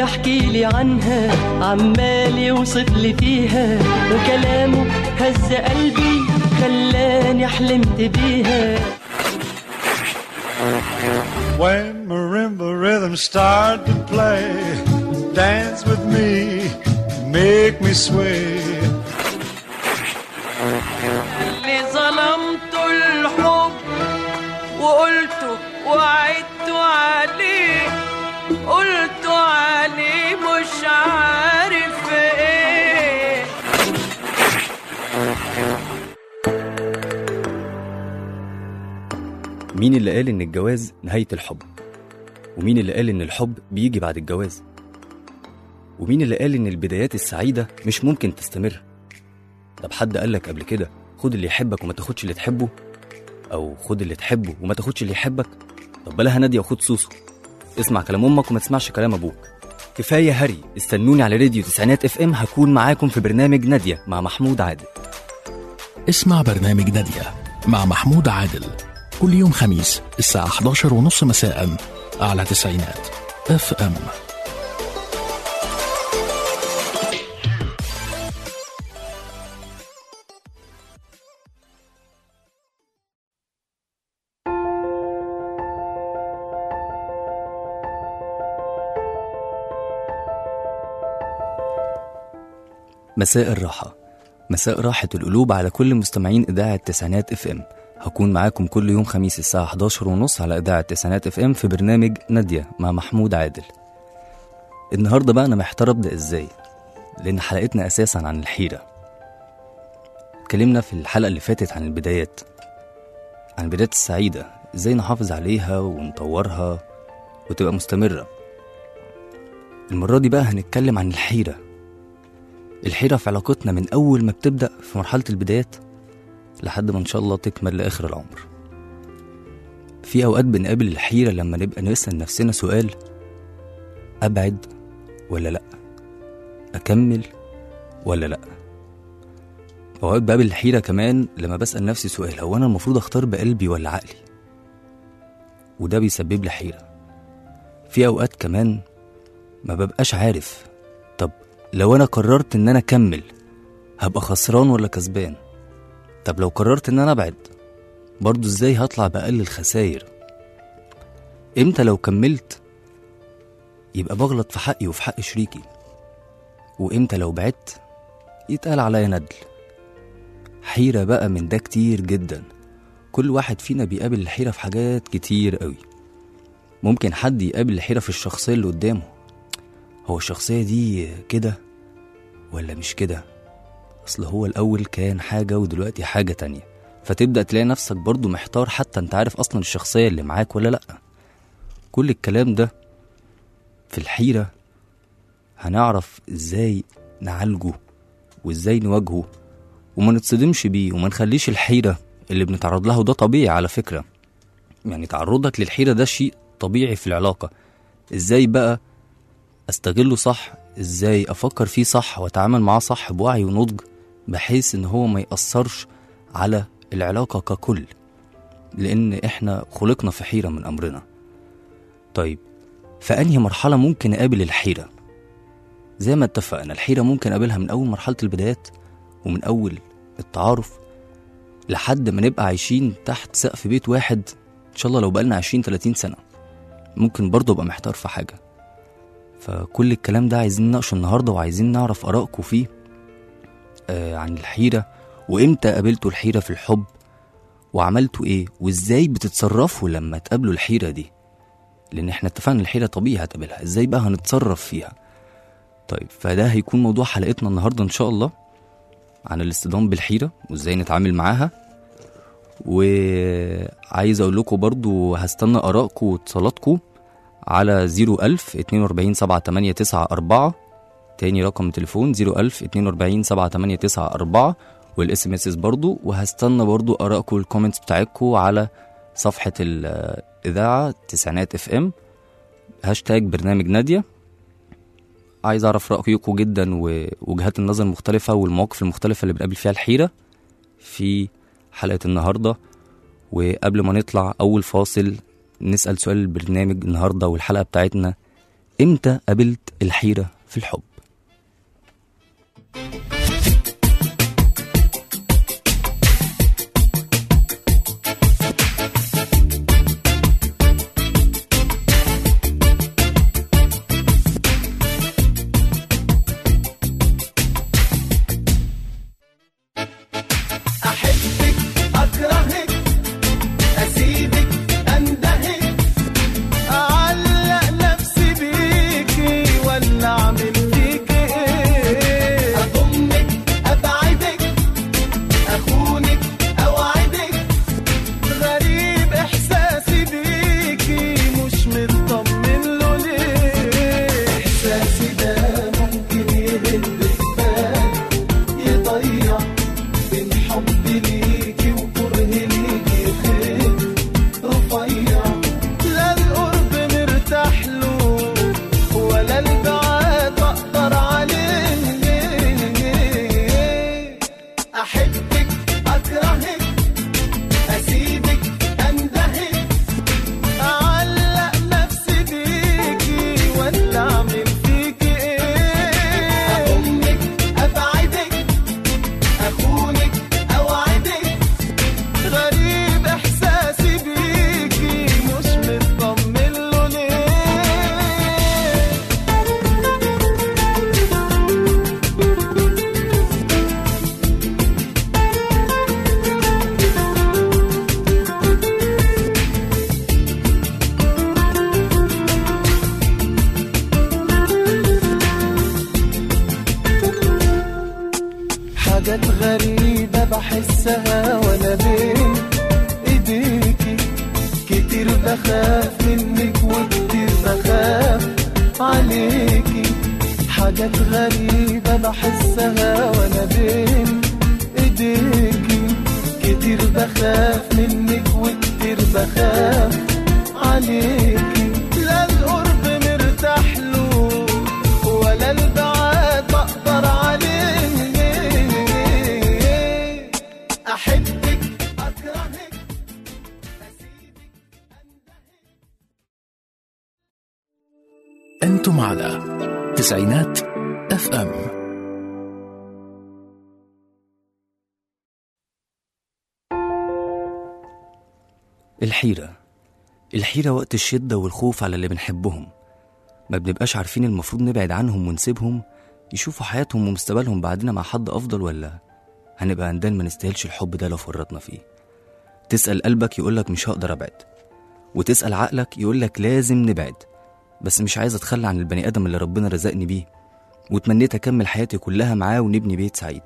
يحكي لي عنها عمال يوصف لي فيها وكلامه هز قلبي خلاني حلمت بيها When marimba rhythms start to play, dance with me, make me sway. اللي ظلمته الحب وقلته وعدت عليه قلت عليه مش عارف ايه مين اللي قال إن الجواز نهاية الحب؟ ومين اللي قال إن الحب بيجي بعد الجواز؟ ومين اللي قال إن البدايات السعيدة مش ممكن تستمر؟ طب حد قالك قبل كده خد اللي يحبك وما تاخدش اللي تحبه؟ أو خد اللي تحبه وما تاخدش اللي يحبك؟ طب بلاها نادية وخد سوسو اسمع كلام أمك وما تسمعش كلام أبوك كفاية هري استنوني على راديو تسعينات اف ام هكون معاكم في برنامج نادية مع محمود عادل اسمع برنامج نادية مع محمود عادل كل يوم خميس الساعة 11 ونص مساء على تسعينات اف ام مساء الراحة مساء راحة القلوب على كل مستمعين إذاعة تسعينات اف ام هكون معاكم كل يوم خميس الساعة 11 ونص على إذاعة تسعينات اف ام في برنامج نادية مع محمود عادل النهاردة بقى أنا محتار أبدأ إزاي لأن حلقتنا أساسا عن الحيرة اتكلمنا في الحلقة اللي فاتت عن البدايات عن البدايات السعيدة إزاي نحافظ عليها ونطورها وتبقى مستمرة المرة دي بقى هنتكلم عن الحيرة الحيرة في علاقتنا من أول ما بتبدأ في مرحلة البدايات لحد ما إن شاء الله تكمل لآخر العمر في أوقات بنقابل الحيرة لما نبقى نسأل نفسنا سؤال أبعد ولا لأ أكمل ولا لأ أوقات بقابل الحيرة كمان لما بسأل نفسي سؤال هو أنا المفروض أختار بقلبي ولا عقلي وده بيسبب لي حيرة في أوقات كمان ما ببقاش عارف طب لو أنا قررت إن أنا أكمل هبقى خسران ولا كسبان طب لو قررت إن أنا أبعد برضو إزاي هطلع بأقل الخساير إمتى لو كملت يبقى بغلط في حقي وفي حق شريكي وإمتى لو بعدت يتقال عليا ندل حيرة بقى من ده كتير جدا كل واحد فينا بيقابل الحيرة في حاجات كتير قوي ممكن حد يقابل الحيرة في الشخصية اللي قدامه هو الشخصية دي كده ولا مش كده أصل هو الأول كان حاجة ودلوقتي حاجة تانية فتبدأ تلاقي نفسك برضو محتار حتى انت عارف أصلا الشخصية اللي معاك ولا لأ كل الكلام ده في الحيرة هنعرف ازاي نعالجه وازاي نواجهه وما نتصدمش بيه وما نخليش الحيرة اللي بنتعرض لها وده طبيعي على فكرة يعني تعرضك للحيرة ده شيء طبيعي في العلاقة ازاي بقى استغله صح ازاي افكر فيه صح واتعامل معاه صح بوعي ونضج بحيث ان هو ما يأثرش على العلاقة ككل لان احنا خلقنا في حيرة من امرنا طيب فأنهي مرحلة ممكن أقابل الحيرة زي ما اتفقنا الحيرة ممكن أقابلها من أول مرحلة البدايات ومن أول التعارف لحد ما نبقى عايشين تحت سقف بيت واحد إن شاء الله لو بقالنا عشرين تلاتين سنة ممكن برضه أبقى محتار في حاجة فكل الكلام ده عايزين نناقشه النهاردة وعايزين نعرف آرائكم فيه آه عن الحيرة وإمتى قابلتوا الحيرة في الحب وعملتوا إيه وإزاي بتتصرفوا لما تقابلوا الحيرة دي لان احنا اتفقنا الحيره طبيعي هتقابلها ازاي بقى هنتصرف فيها طيب فده هيكون موضوع حلقتنا النهارده ان شاء الله عن الاصطدام بالحيره وازاي نتعامل معاها وعايز اقول لكم برضو هستنى ارائكم واتصالاتكم على 01000 42 789 تاني رقم تليفون 01000 42 789 والاس ام اس برضو وهستنى برضو ارائكم والكومنتس بتاعتكم على صفحة الإذاعة تسعينات اف ام هاشتاج برنامج نادية عايز أعرف رأيكم جدا ووجهات النظر المختلفة والمواقف المختلفة اللي بنقابل فيها الحيرة في حلقة النهاردة وقبل ما نطلع أول فاصل نسأل سؤال البرنامج النهاردة والحلقة بتاعتنا امتى قابلت الحيرة في الحب أحبك أكرهك أسيبك أندهك أعلق نفسي بيكي ولا أعمل فيكي إيه أضمك أبعدك أخونك أوعدك غريب إحساسي بيكي مش مطمن له ليه إحساسي ده ممكن يهد جبال يضيع بين حب ليكي وكره ليكي خير رفيع لا القرب مرتاح له ولا البعاد اقدر عليه احبك اكرهك اسيبك اندهك اعلق نفسي بيكي ولا اعمل فيكي ايه اضمك ابعدك أخونك أوعدك غريب إحساسي بيكي مش مطمن له ليه حاجات غريبة بحسها وانا بين ايديكي كتير بخاف منك وكتير بخاف عليكي حاجات غريبة بحسها وانا بين ايديكي كتير بخاف منك وكتير بخاف عليكي لا القرب مرتاح له ولا البعاد بقدر عليه أحبك أكرهك أنتم على تسعينات اف ام الحيرة الحيرة وقت الشدة والخوف على اللي بنحبهم ما بنبقاش عارفين المفروض نبعد عنهم ونسيبهم يشوفوا حياتهم ومستقبلهم بعدنا مع حد أفضل ولا هنبقى عندنا ما نستاهلش الحب ده لو فرطنا فيه تسأل قلبك يقولك مش هقدر أبعد وتسأل عقلك يقولك لازم نبعد بس مش عايز أتخلى عن البني آدم اللي ربنا رزقني بيه وتمنيت أكمل حياتي كلها معاه ونبني بيت سعيد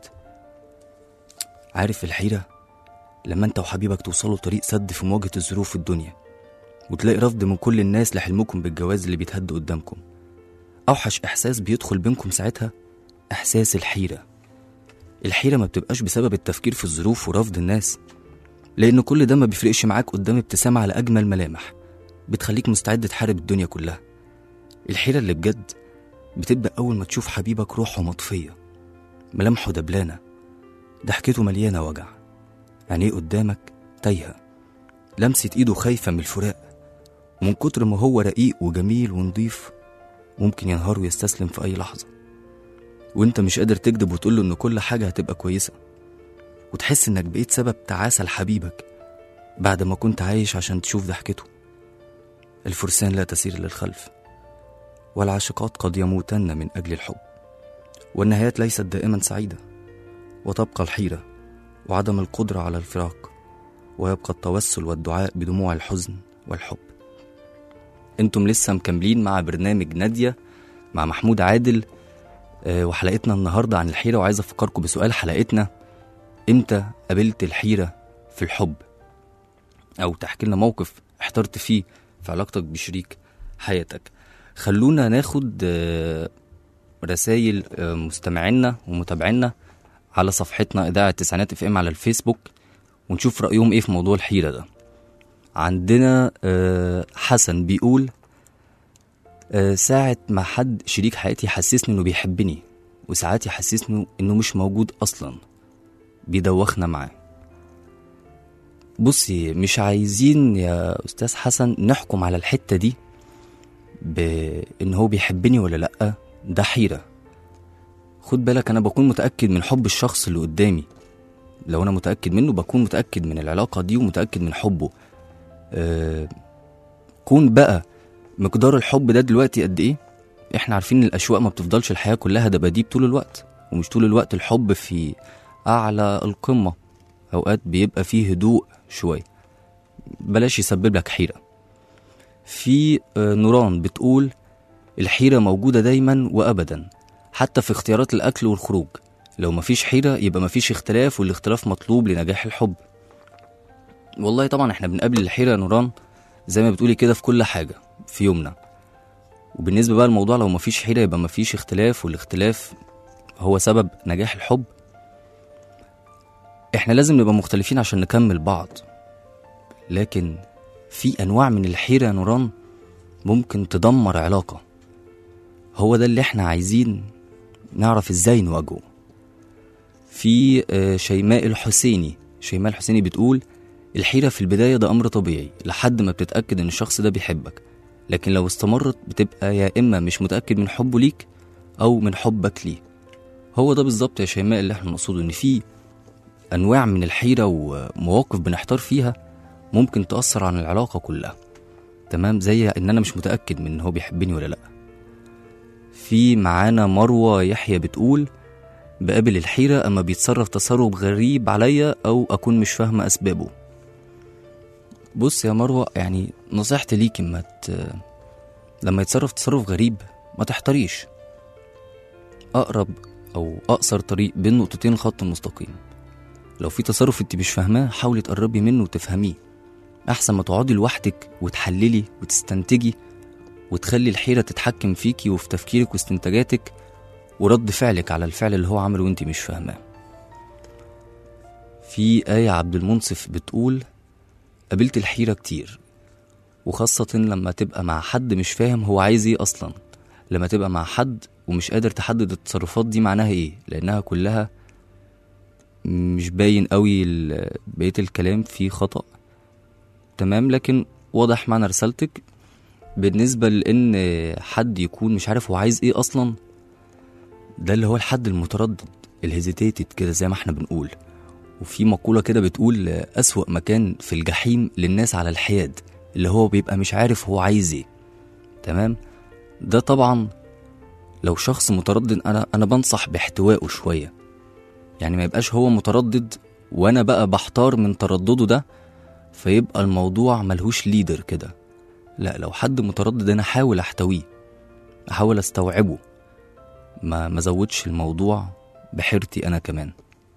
عارف الحيرة لما انت وحبيبك توصلوا طريق سد في مواجهة الظروف في الدنيا وتلاقي رفض من كل الناس لحلمكم بالجواز اللي بيتهد قدامكم أوحش إحساس بيدخل بينكم ساعتها إحساس الحيرة الحيرة ما بتبقاش بسبب التفكير في الظروف ورفض الناس لأن كل ده ما بيفرقش معاك قدام ابتسامة على أجمل ملامح بتخليك مستعد تحارب الدنيا كلها الحيرة اللي بجد بتبدأ أول ما تشوف حبيبك روحه مطفية ملامحه دبلانة ضحكته مليانة وجع عينيه قدامك تايهة لمسة ايده خايفة من الفراق ومن كتر ما هو رقيق وجميل ونضيف ممكن ينهار ويستسلم في أي لحظة وانت مش قادر تكذب وتقوله ان كل حاجة هتبقى كويسة وتحس انك بقيت سبب تعاسة لحبيبك بعد ما كنت عايش عشان تشوف ضحكته الفرسان لا تسير للخلف والعاشقات قد يموتن من أجل الحب والنهايات ليست دائما سعيدة وتبقى الحيرة وعدم القدرة على الفراق ويبقى التوسل والدعاء بدموع الحزن والحب انتم لسه مكملين مع برنامج نادية مع محمود عادل آه، وحلقتنا النهاردة عن الحيرة وعايز أفكركم بسؤال حلقتنا إمتى قابلت الحيرة في الحب أو تحكي لنا موقف احترت فيه في علاقتك بشريك حياتك خلونا ناخد رسائل مستمعينا ومتابعينا على صفحتنا إذاعة تسعينات اف ام على الفيسبوك ونشوف رأيهم ايه في موضوع الحيرة ده عندنا آه، حسن بيقول آه، ساعة ما حد شريك حياتي يحسسني انه بيحبني وساعات يحسسني انه مش موجود اصلا بيدوخنا معاه بصي مش عايزين يا استاذ حسن نحكم على الحتة دي بان هو بيحبني ولا لا ده حيره خد بالك انا بكون متاكد من حب الشخص اللي قدامي لو انا متاكد منه بكون متاكد من العلاقه دي ومتاكد من حبه أه كون بقى مقدار الحب ده دلوقتي قد ايه احنا عارفين ان الاشواق ما بتفضلش الحياه كلها دباديب طول الوقت ومش طول الوقت الحب في اعلى القمه اوقات بيبقى فيه هدوء شويه بلاش يسبب لك حيره في آه، نوران بتقول الحيره موجوده دايما وابدا حتى في اختيارات الاكل والخروج لو مفيش حيره يبقى مفيش اختلاف والاختلاف مطلوب لنجاح الحب والله طبعا احنا بنقابل الحيره يا نوران زي ما بتقولي كده في كل حاجه في يومنا وبالنسبه بقى الموضوع لو مفيش حيره يبقى مفيش اختلاف والاختلاف هو سبب نجاح الحب احنا لازم نبقى مختلفين عشان نكمل بعض لكن في انواع من الحيره يا نوران ممكن تدمر علاقه هو ده اللي احنا عايزين نعرف ازاي نواجهه في آه، شيماء الحسيني شيماء الحسيني بتقول الحيرة في البداية ده أمر طبيعي لحد ما بتتأكد إن الشخص ده بيحبك لكن لو استمرت بتبقى يا إما مش متأكد من حبه ليك أو من حبك ليه هو ده بالظبط يا شيماء اللي احنا نقصده إن في أنواع من الحيرة ومواقف بنحتار فيها ممكن تأثر عن العلاقة كلها تمام زي إن أنا مش متأكد من إن هو بيحبني ولا لأ في معانا مروة يحيى بتقول بقابل الحيرة أما بيتصرف تصرف غريب عليا أو أكون مش فاهمة أسبابه بص يا مروة يعني نصيحتي ليك ما ت... لما يتصرف تصرف غريب ما تحتريش أقرب أو أقصر طريق بين نقطتين خط مستقيم لو في تصرف انت مش فاهماه حاولي تقربي منه وتفهميه أحسن ما تقعدي لوحدك وتحللي وتستنتجي وتخلي الحيرة تتحكم فيكي وفي تفكيرك واستنتاجاتك ورد فعلك على الفعل اللي هو عمله وانت مش فاهماه في آية عبد المنصف بتقول قابلت الحيرة كتير وخاصة لما تبقى مع حد مش فاهم هو عايز ايه أصلا لما تبقى مع حد ومش قادر تحدد التصرفات دي معناها ايه لأنها كلها مش باين قوي ال- بقية الكلام فيه خطأ تمام لكن واضح معنى رسالتك بالنسبة لأن حد يكون مش عارف هو عايز ايه أصلا ده اللي هو الحد المتردد الهيزيتيتد كده زي ما احنا بنقول وفي مقولة كده بتقول أسوأ مكان في الجحيم للناس على الحياد اللي هو بيبقى مش عارف هو عايز ايه تمام ده طبعا لو شخص متردد انا انا بنصح باحتوائه شويه يعني ما يبقاش هو متردد وانا بقى بحتار من تردده ده فيبقى الموضوع ملهوش ليدر كده لا لو حد متردد انا احاول احتويه احاول استوعبه ما ما زودش الموضوع بحيرتي انا كمان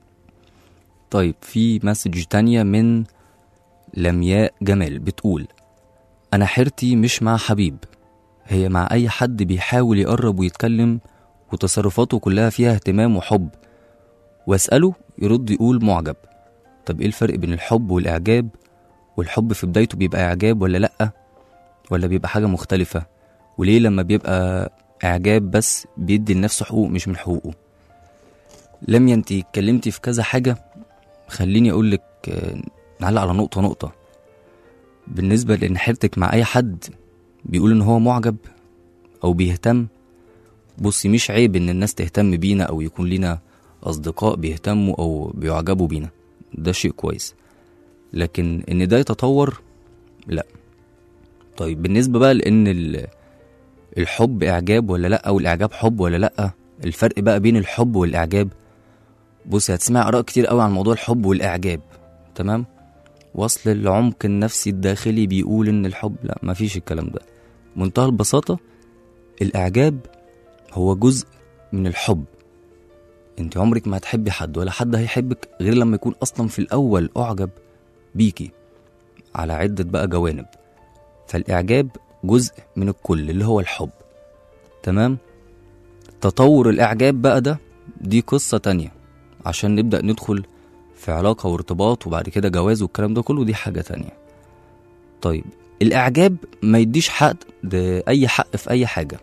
طيب في مسج تانية من لمياء جمال بتقول أنا حيرتي مش مع حبيب هي مع أي حد بيحاول يقرب ويتكلم وتصرفاته كلها فيها اهتمام وحب وأسأله يرد يقول معجب طب إيه الفرق بين الحب والإعجاب والحب في بدايته بيبقى إعجاب ولا لأ ولا بيبقى حاجة مختلفة وليه لما بيبقى إعجاب بس بيدي لنفسه حقوق مش من حقوقه لميا انت اتكلمتي في كذا حاجة خليني أقولك آه، نعلق على نقطة نقطة بالنسبة لأن حيرتك مع أي حد بيقول إن هو معجب أو بيهتم بصي مش عيب إن الناس تهتم بينا أو يكون لينا أصدقاء بيهتموا أو بيعجبوا بينا ده شيء كويس لكن إن ده يتطور لا طيب بالنسبة بقى لأن ال- الحب إعجاب ولا لأ أو الإعجاب حب ولا لأ الفرق بقى بين الحب والإعجاب بصي هتسمع آراء كتير قوي عن موضوع الحب والإعجاب تمام وصل العمق النفسي الداخلي بيقول ان الحب لا مفيش الكلام ده منتهى البساطة الإعجاب هو جزء من الحب انت عمرك ما هتحبي حد ولا حد هيحبك غير لما يكون أصلا في الأول أعجب بيكي على عدة بقى جوانب فالإعجاب جزء من الكل اللي هو الحب تمام تطور الإعجاب بقى ده دي قصة تانية عشان نبدأ ندخل في علاقة وارتباط وبعد كده جواز والكلام ده كله دي حاجة تانية طيب الإعجاب ما يديش حق أي حق في أي حاجة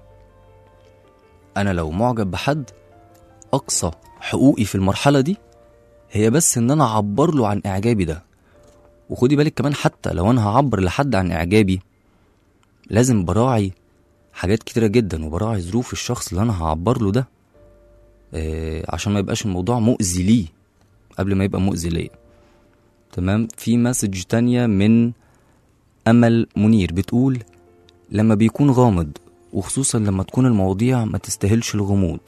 أنا لو معجب بحد أقصى حقوقي في المرحلة دي هي بس إن أنا أعبر له عن إعجابي ده وخدي بالك كمان حتى لو أنا هعبر لحد عن إعجابي لازم براعي حاجات كتيرة جدا وبراعي ظروف الشخص اللي انا هعبر له ده آه عشان ما يبقاش الموضوع مؤذي ليه قبل ما يبقى مؤذي ليا تمام في مسج تانية من امل منير بتقول لما بيكون غامض وخصوصا لما تكون المواضيع ما تستاهلش الغموض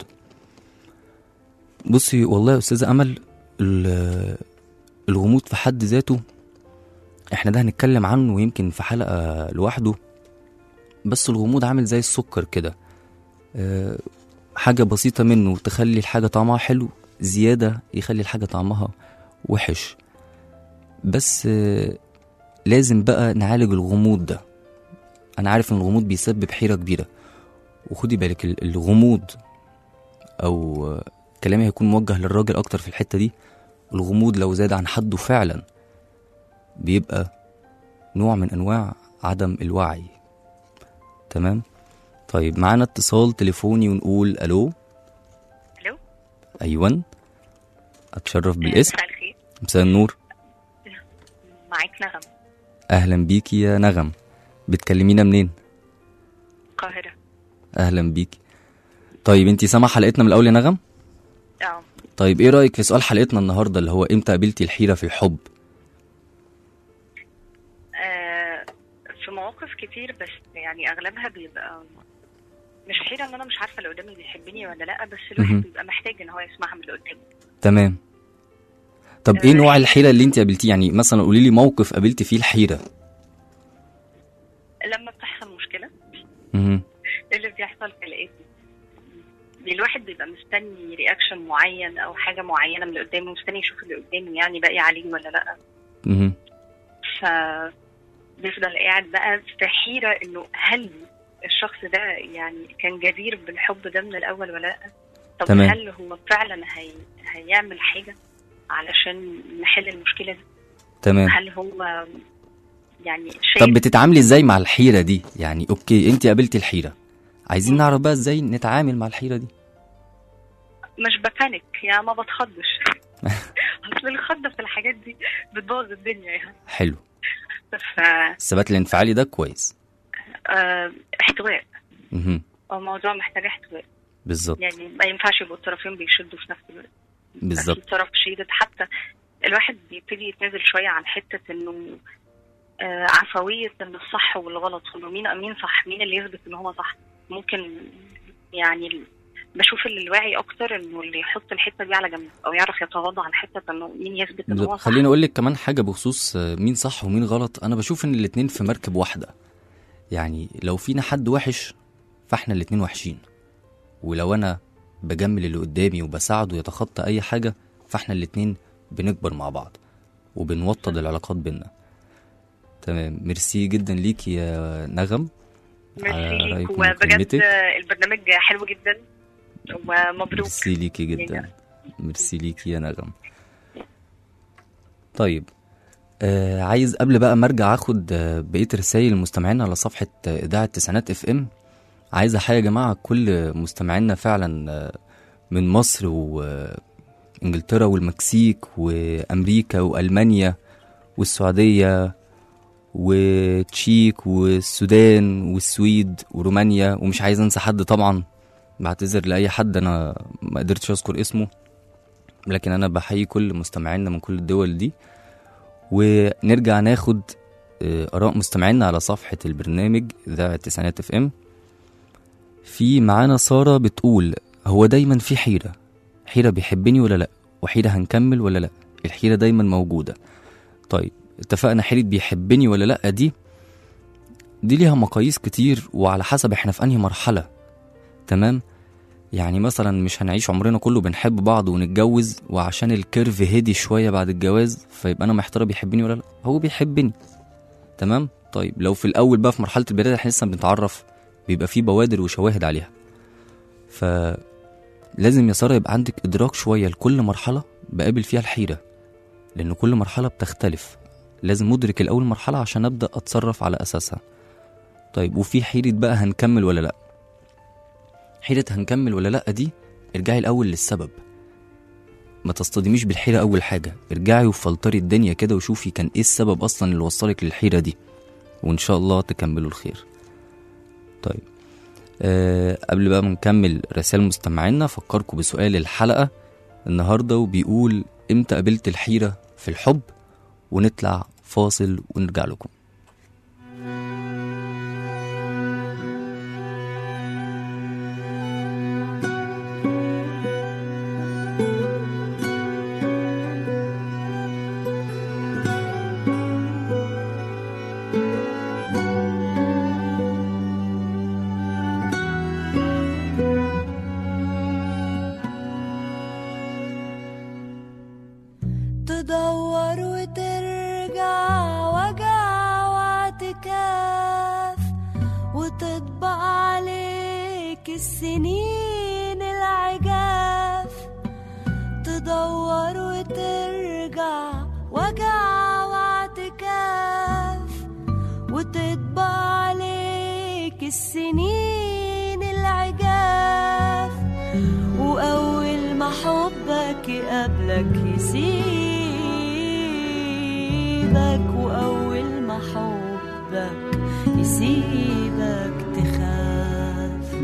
بصي والله يا استاذه امل ال- الغموض في حد ذاته احنا ده هنتكلم عنه يمكن في حلقه لوحده بس الغموض عامل زي السكر كده أه حاجه بسيطه منه تخلي الحاجه طعمها حلو زياده يخلي الحاجه طعمها وحش بس أه لازم بقى نعالج الغموض ده انا عارف ان الغموض بيسبب حيره كبيره وخدي بالك ال- الغموض او آه، كلامي هيكون موجه للراجل اكتر في الحته دي الغموض لو زاد عن حده فعلا بيبقى نوع من انواع عدم الوعي تمام طيب معانا اتصال تليفوني ونقول الو الو ايوه اتشرف بالاسم مساء الخير مساء النور معاك نغم اهلا بيكي يا نغم بتكلمينا منين القاهرة اهلا بيكي طيب انتي سامعه حلقتنا من الاول يا نغم اه طيب ايه رايك في سؤال حلقتنا النهارده اللي هو امتى قابلتي الحيره في الحب آه، في مواقف كتير بس يعني اغلبها بيبقى مش حيرة ان انا مش عارفة اللي قدامي بيحبني ولا لا بس الواحد مهم. بيبقى محتاج ان هو يسمعها من اللي قدامه تمام طب ايه آه، نوع الحيره اللي انت قابلتيه يعني مثلا قولي لي موقف قابلتي فيه الحيره لما بتحصل مشكلة مهم. إيه اللي بيحصل كالاتي الواحد بيبقى مستني رياكشن معين او حاجة معينة من اللي قدامه مستني يشوف اللي قدامه يعني باقي عليه ولا لا مهم. ف بيفضل قاعد بقى في حيرة انه هل الشخص ده يعني كان جدير بالحب ده من الاول ولا لا طب تمام. هل هو فعلا هي... هيعمل حاجة علشان نحل المشكلة دي تمام هل هو يعني شايف طب بتتعاملي ازاي مع الحيره دي يعني اوكي انت قابلتي الحيره عايزين نعرف بقى ازاي نتعامل مع الحيره دي مش ببانك يعني ما بتخضش اصل الخضة في الحاجات دي بتبوظ الدنيا يعني حلو ف الثبات الانفعالي ده كويس آه، احتواء مهم. هو الموضوع محتاج احتواء بالظبط يعني ما ينفعش يبقوا الطرفين بيشدوا في نفس الوقت بالظبط في طرف شديد حتى الواحد بيبتدي يتنازل شويه عن حته انه آه عفويه ان الصح والغلط وانه مين مين صح مين اللي يثبت ان هو صح ممكن يعني ال- بشوف اللي الواعي اكتر انه اللي يحط الحته دي على جنب او يعرف يتغاضى عن حته انه مين يثبت ان هو بالظبط. صح خليني اقول لك كمان حاجه بخصوص آه، مين صح ومين غلط انا بشوف ان الاتنين في مركب واحده يعني لو فينا حد وحش فاحنا الاتنين وحشين ولو انا بجمل اللي قدامي وبساعده يتخطى اي حاجه فاحنا الاتنين بنكبر مع بعض وبنوطد العلاقات بينا تمام ميرسي جدا ليكي يا نغم على ميرسي ليك رأيكم وبجد وكلمتك. البرنامج حلو جدا ومبروك ميرسي ليكي جدا ميرسي ليكي يا نغم طيب آه عايز قبل بقى ما ارجع اخد آه بقيه رسائل المستمعين على صفحه آه اذاعه تسعينات اف ام عايز احيي يا جماعه كل مستمعينا فعلا آه من مصر وانجلترا والمكسيك وامريكا والمانيا والسعوديه وتشيك والسودان والسويد ورومانيا ومش عايز انسى حد طبعا بعتذر لاي حد انا ما قدرتش اذكر اسمه لكن انا بحيي كل مستمعينا من كل الدول دي ونرجع ناخد آه، اراء مستمعينا على صفحه البرنامج اذاعه تسعينات اف ام في معانا ساره بتقول هو دايما في حيره حيره بيحبني ولا لا وحيره هنكمل ولا لا الحيره دايما موجوده طيب اتفقنا حيره بيحبني ولا لا دي دي ليها مقاييس كتير وعلى حسب احنا في انهي مرحله تمام يعني مثلا مش هنعيش عمرنا كله بنحب بعض ونتجوز وعشان الكيرف هدي شويه بعد الجواز فيبقى انا محتاره بيحبني ولا لا هو بيحبني تمام طيب لو في الاول بقى في مرحله البدايه احنا لسه بنتعرف بيبقى في بوادر وشواهد عليها ف لازم يا ساره يبقى عندك ادراك شويه لكل مرحله بقابل فيها الحيره لان كل مرحله بتختلف لازم مدرك الاول مرحله عشان ابدا اتصرف على اساسها طيب وفي حيره بقى هنكمل ولا لا حيرة هنكمل ولا لأ دي ارجعي الأول للسبب ما تصطدميش بالحيرة أول حاجة ارجعي وفلتري الدنيا كده وشوفي كان ايه السبب أصلا اللي وصلك للحيرة دي وإن شاء الله تكملوا الخير طيب أه قبل بقى ما نكمل رسائل مستمعينا فكركم بسؤال الحلقة النهاردة وبيقول امتى قابلت الحيرة في الحب ونطلع فاصل ونرجع لكم تدور وترجع وجع واعتكاف وتطبق عليك السنين العجاف تدور وترجع وجع واعتكاف وتطبق عليك السنين العجاف وأول ما حبك يقابلك يسيبك وأول ما حبك يسيبك تخاف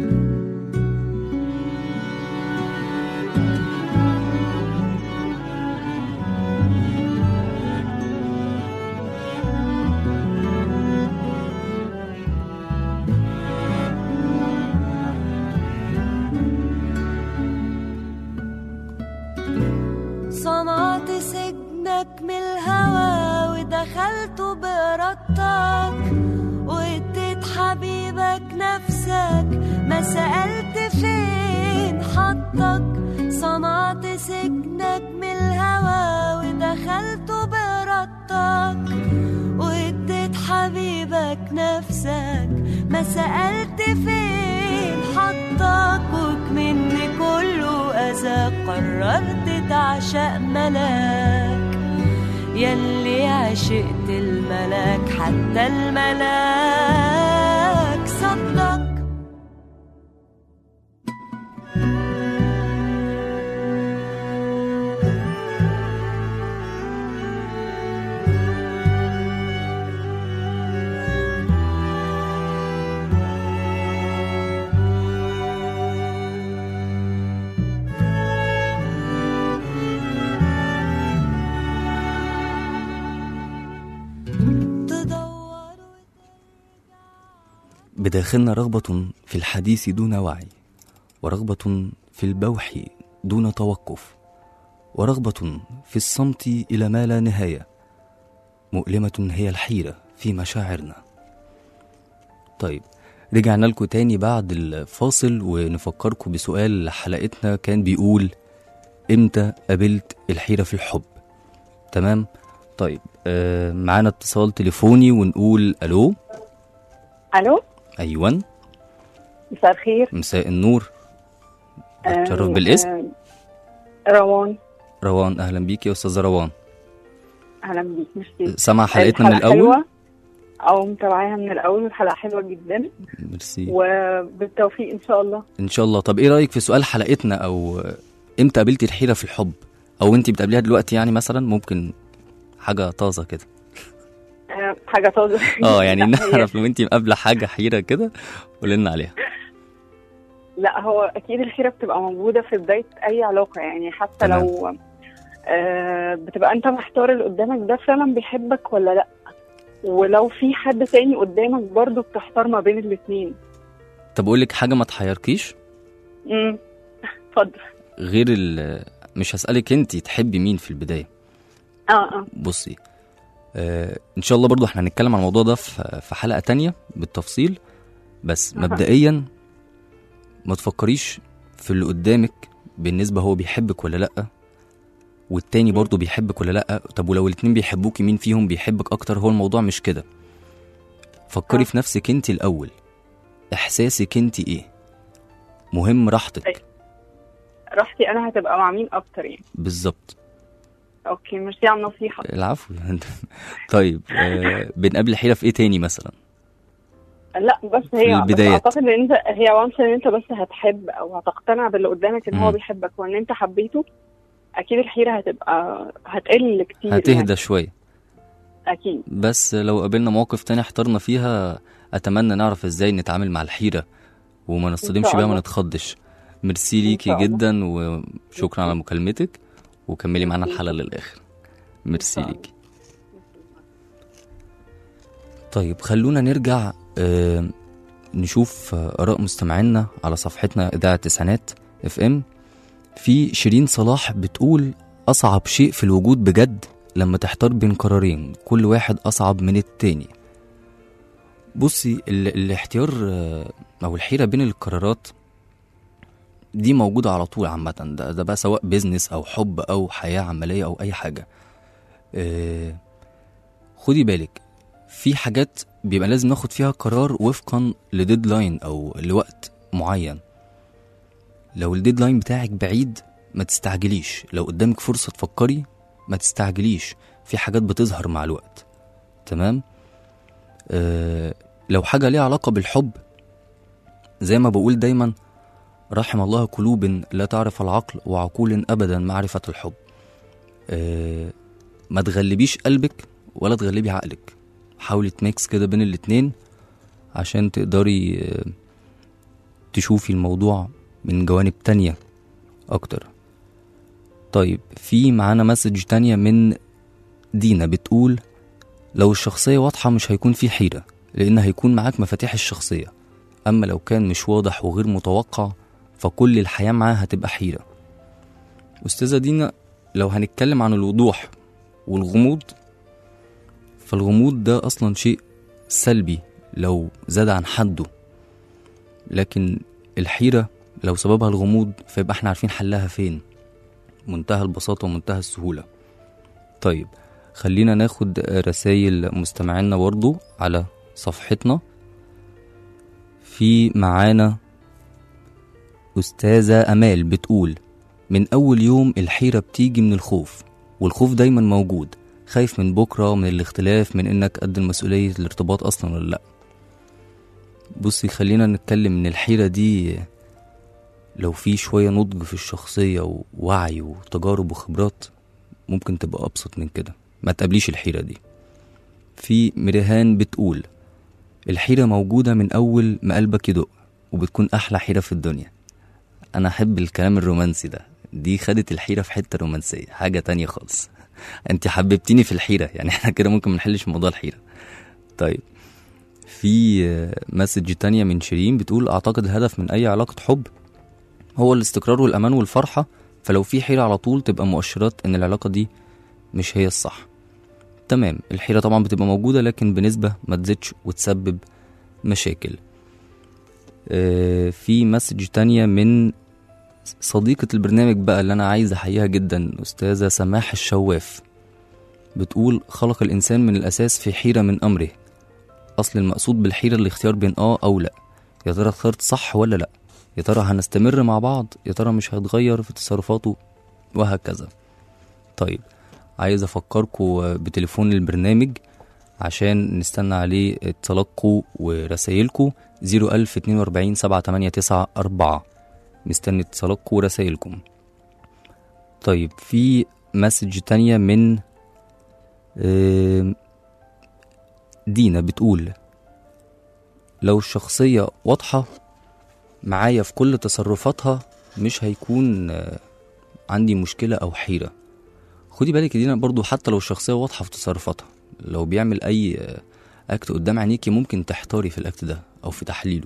صنعت سجنك من الهوى ودخلت بإرادتك واديت حبيبك نفسك ما سألت فين حطك صنعت سجنك من الهوى ودخلت بإرادتك واديت حبيبك نفسك ما سألت فين حطك وكمن كله أذى قررت تعشق ملاك يلي عشقت الملاك حتى الملاك صدق تدور بداخلنا رغبة في الحديث دون وعي ورغبة في البوح دون توقف ورغبة في الصمت إلى ما لا نهاية مؤلمة هي الحيرة في مشاعرنا طيب رجعنا لكم تاني بعد الفاصل ونفكركم بسؤال حلقتنا كان بيقول امتى قابلت الحيرة في الحب تمام طيب آه معانا اتصال تليفوني ونقول الو الو ايوه مساء الخير مساء النور اتشرف آم، بالاسم آم، روان روان اهلا بيك يا استاذه روان اهلا بيك ميرسي سمع حلقتنا من الحلقة الاول حلوة او متابعاها من الاول الحلقه حلوه جدا ميرسي وبالتوفيق ان شاء الله ان شاء الله طب ايه رايك في سؤال حلقتنا او امتى قابلتي الحيره في الحب او انت بتقابليها دلوقتي يعني مثلا ممكن حاجه طازه كده آم، حاجه طازه اه يعني لا، هي- نعرف لو انت مقابله حاجه حيره كده قولي لنا عليها لا هو اكيد الحيره بتبقى موجوده في بدايه اي علاقه يعني حتى تمام. لو آه بتبقى انت محتار اللي قدامك ده فعلا بيحبك ولا لا ولو في حد تاني قدامك برضو بتحتار ما بين الاثنين طب اقول لك حاجه ما تحيركيش امم اتفضل غير ال مش هسالك انت تحبي مين في البدايه اه اه بصي آه ان شاء الله برضو احنا هنتكلم عن الموضوع ده في في حلقه تانية بالتفصيل بس أها. مبدئيا ما تفكريش في اللي قدامك بالنسبه هو بيحبك ولا لا والتاني برضو بيحبك ولا لا طب ولو الاتنين بيحبوكي مين فيهم بيحبك اكتر هو الموضوع مش كده فكري آه. في نفسك انت الاول احساسك انت ايه مهم راحتك راحتي انا هتبقى مع مين اكتر يعني بالظبط اوكي ميرسي على النصيحه العفو طيب آه بنقابل حيره في ايه تاني مثلا لا بس هي في البدايات. بس اعتقد ان انت هي وانس ان انت بس هتحب او هتقتنع باللي قدامك ان هو مم. بيحبك وان انت حبيته اكيد الحيره هتبقى هتقل كتير هتهدى يعني. شويه اكيد بس لو قابلنا مواقف تانية احترنا فيها أتمنى نعرف إزاي نتعامل مع الحيرة وما نصطدمش شاء بيها ما الله. نتخضش ميرسي ليكي شاء الله. جدا وشكرا على مكالمتك وكملي معانا الحلقه للاخر ميرسي إن شاء ليكي طيب خلونا نرجع آه نشوف آه، اراء مستمعينا على صفحتنا اذاعه تسعينات اف ام في شيرين صلاح بتقول اصعب شيء في الوجود بجد لما تحتار بين قرارين كل واحد اصعب من التاني بصي ال- الاحتيار آه، او الحيره بين القرارات دي موجوده على طول عامه ده, ده بقى سواء بيزنس او حب او حياه عمليه او اي حاجه آه، خدي بالك في حاجات بيبقى لازم ناخد فيها قرار وفقا لديدلاين او لوقت معين لو الديدلاين بتاعك بعيد ما تستعجليش لو قدامك فرصة تفكري ما تستعجليش في حاجات بتظهر مع الوقت تمام آه لو حاجة ليها علاقة بالحب زي ما بقول دايما رحم الله قلوب لا تعرف العقل وعقول أبدا معرفة الحب آه ما تغلبيش قلبك ولا تغلبي عقلك حاولي تميكس كده بين الاتنين عشان تقدري آه، تشوفي الموضوع من جوانب تانية أكتر طيب في معانا مسج تانية من دينا بتقول لو الشخصية واضحة مش هيكون في حيرة لأن هيكون معاك مفاتيح الشخصية أما لو كان مش واضح وغير متوقع فكل الحياة معاه هتبقى حيرة أستاذة دينا لو هنتكلم عن الوضوح والغموض فالغموض ده أصلا شيء سلبي لو زاد عن حده لكن الحيرة لو سببها الغموض فيبقى احنا عارفين حلها فين منتهى البساطة ومنتهى السهولة طيب خلينا ناخد رسائل مستمعينا برضو على صفحتنا في معانا أستاذة أمال بتقول من أول يوم الحيرة بتيجي من الخوف والخوف دايما موجود خايف من بكرة من الاختلاف من إنك قد المسؤولية الارتباط أصلا ولا لأ بصي خلينا نتكلم إن الحيرة دي لو في شوية نضج في الشخصية ووعي وتجارب وخبرات ممكن تبقى أبسط من كده ما تقابليش الحيرة دي في مريهان بتقول الحيرة موجودة من أول ما قلبك يدق وبتكون أحلى حيرة في الدنيا أنا أحب الكلام الرومانسي ده دي خدت الحيرة في حتة رومانسية حاجة تانية خالص أنت حببتيني في الحيرة يعني احنا كده ممكن منحلش موضوع الحيرة طيب في آه، مسج تانية من شيرين بتقول أعتقد الهدف من أي علاقة حب هو الاستقرار والأمان والفرحة فلو في حيرة على طول تبقى مؤشرات إن العلاقة دي مش هي الصح تمام الحيرة طبعا بتبقى موجودة لكن بنسبة ما تزيدش وتسبب مشاكل آه، في مسج تانية من صديقة البرنامج بقى اللي أنا عايز أحييها جدا أستاذة سماح الشواف بتقول خلق الإنسان من الأساس في حيرة من أمره أصل المقصود بالحيرة الاختيار بين آه أو لأ يا ترى اخترت صح ولا لأ يا ترى هنستمر مع بعض يا ترى مش هيتغير في تصرفاته وهكذا طيب عايز افكركم بتليفون البرنامج عشان نستنى عليه اتصالاتكم ورسايلكم 01042 789 مستني اتصالاتكم ورسايلكم طيب في مسج تانية من آم، دينا بتقول لو الشخصية واضحة معايا في كل تصرفاتها مش هيكون آه، عندي مشكلة أو حيرة خدي بالك دي برضو حتى لو الشخصية واضحة في تصرفاتها لو بيعمل أي آه، أكت قدام عينيكي ممكن تحتاري في الأكت ده أو في تحليله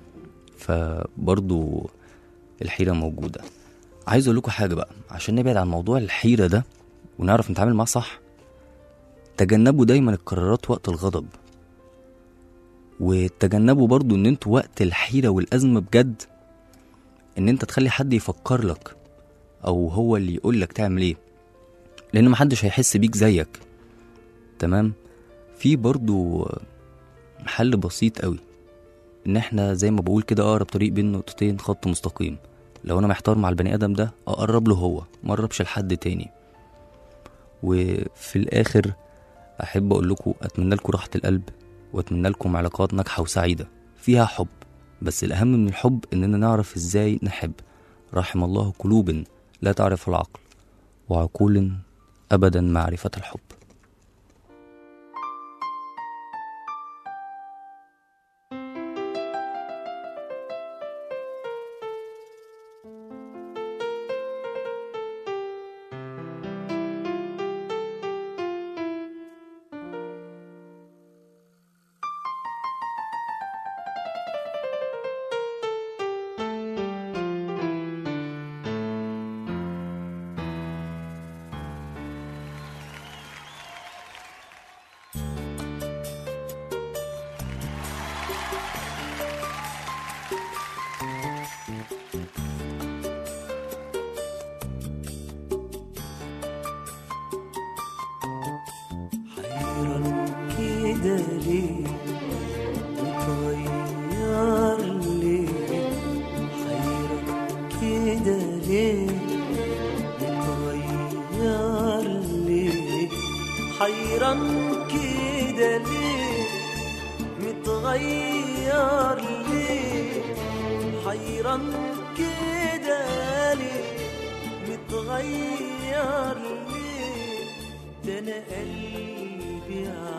فبرضو الحيرة موجودة عايز أقول لكم حاجة بقى عشان نبعد عن موضوع الحيرة ده ونعرف نتعامل معاه صح تجنبوا دايما القرارات وقت الغضب وتجنبوا برضو ان انتوا وقت الحيرة والأزمة بجد ان انت تخلي حد يفكر لك او هو اللي يقول لك تعمل ايه لان محدش هيحس بيك زيك تمام في برضو حل بسيط قوي ان احنا زي ما بقول كده اقرب طريق بين نقطتين خط مستقيم لو انا محتار مع البني ادم ده اقرب له هو ما اقربش لحد تاني وفي الاخر احب اقول لكم اتمنى لكم راحه القلب واتمنى لكم علاقات ناجحه وسعيده فيها حب بس الاهم من الحب اننا نعرف ازاي نحب رحم الله قلوب لا تعرف العقل وعقول ابدا معرفه الحب كده ليه متغير ليه حيرك كده ليه متغير ليه حيران كده ليه متغير ليه حيران كده ليه متغير ليه ده انا قلبي